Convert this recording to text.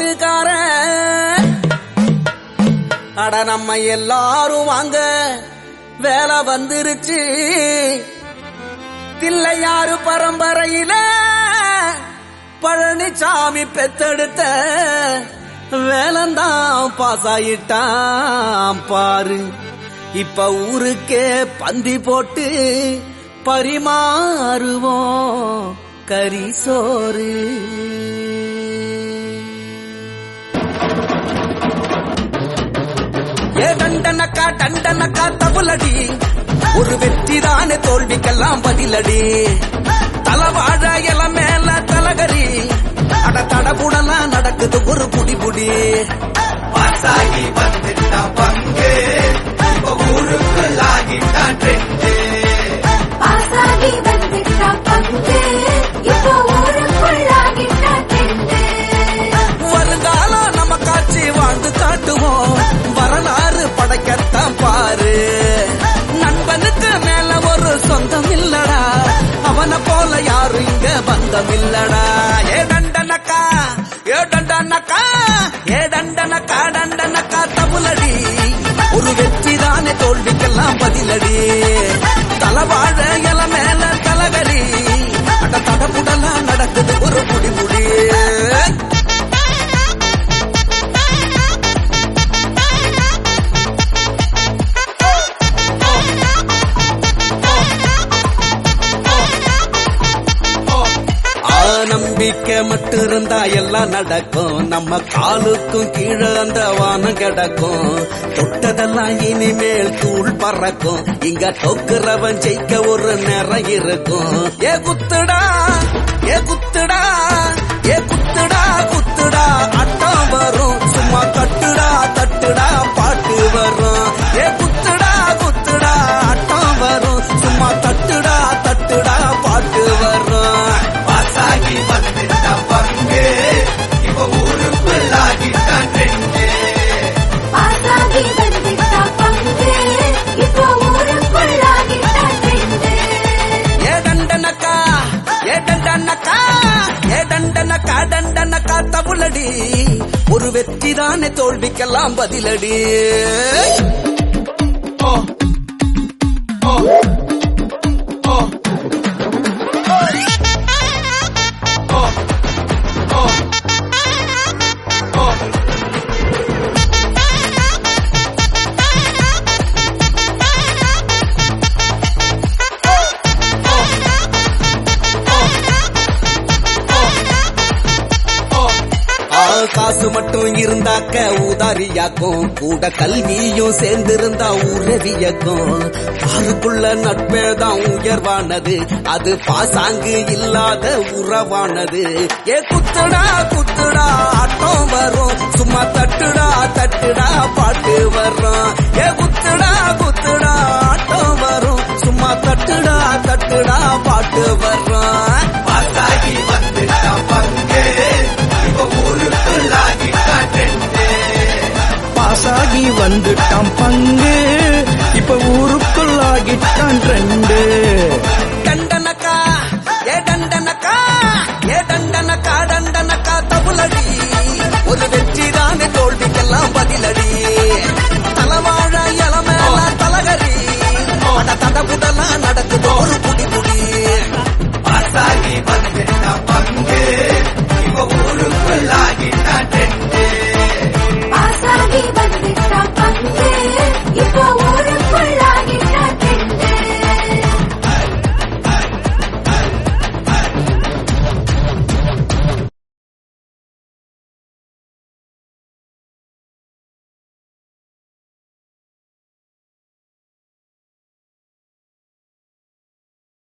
பாட்டுக்காரன் அட நம்ம எல்லாரும் வாங்க வேலை வந்துருச்சு தில்லையாறு பரம்பரையில பழனிசாமி பெத்தெடுத்த வேலந்தான் பாஸ் ஆயிட்டான் பாரு இப்ப ஊருக்கே பந்தி போட்டு பரிமாறுவோம் கறி சோறு ஏ தண்டனக்கா தண்டனக்கா தபுலடி ஒரு வெற்றி தானே தோல்விக்கெல்லாம் பதிலடி தலவாழ இல மேல தலகரி அட தடபுடலாம் நடக்குது ஒரு புடி புடி பாசாகி வந்துட்டா பங்கு இப்ப ஊருக்குள்ளாகிட்டான் ட்ரெண்டு பாசாகி வந்துட்டா பங்கு இப்போ ஊருக்குள்ளாகிட்ட ட்ரெண்டு வருங்காலம் நம்ம காட்சி வாழ்ந்து காட்டுவோம் வரலாறு படைக்கத்தான் பாரு நண்பனுக்கு மேல ஒரு சொந்தம் இல்லடா அவனை போல யாரும் இங்க பந்தம் இல்லடா ஏ தண்டனக்கா ஏ தண்டனக்கா ஏ தண்டனக்கா தண்டனக்கா தபுலடி ஒரு வெற்றி தானே தோல்விக்கெல்லாம் பதிலடி தலவாழ இல மேல தலகரி அட தடபுடலாம் நடக்குது ஒரு முடி முடி ஆ, நம்பிக்கை மட்டும் இருந்தா எல்லாம் நடக்கும் நம்ம காலுக்கும் கீழே அந்த வானம் கிடக்கும் தொட்டதெல்லாம் இனிமேல் தூள் பறக்கும் இங்க தொக்குறவன் ஜெயிக்க ஒரு நேரம் இருக்கும் ஏ குத்துடா ஏ குத்துடா ஏ குத்துடா குத்துடா அட்டம் வரும் சும்மா கட்டுடா தட்டுடா பாட்டு வரும் ஏ குத்துடா குத்துடா அட்டம் வரும் சும்மா தட்டுடா தட்டுடா பாட்டு வரும் பாசாகி வந்துட்டா பங்கு இப்ப ஊருக்குள்ளாகிட்டான் ட்ரெண்டு பாசாகி வந்துட்டா பங்கு இப்போ ஊருக்குள்ளாகிட்ட ட்ரெண்டு ஏ தண்டனக்கா ஏ தண்டனக்கா ஏ தண்டனக்கா தண்டனக்கா தபுலடி ஒரு வெற்றி தானே தோல்விக்கெல்லாம் பதிலடி ஓ ஓ ஓ ஓ ஓ ஓ ஆ, காசு மட்டும் இருந்தாக்க ஊதாரியாக்கும் கூட கல்வியும் சேர்ந்திருந்தா உறவியக்கும் பாருக்குள்ள நட்பேதான் உயர்வானது அது பாசாங்கு இல்லாத உறவானது ஏ குத்துடா குத்துடா ஆட்டம் வரும் சும்மா தட்டுடா தட்டுடா பாட்டு வரும் ஏ குத்துடா குத்துடா ஆட்டம் வரும் சும்மா தட்டுடா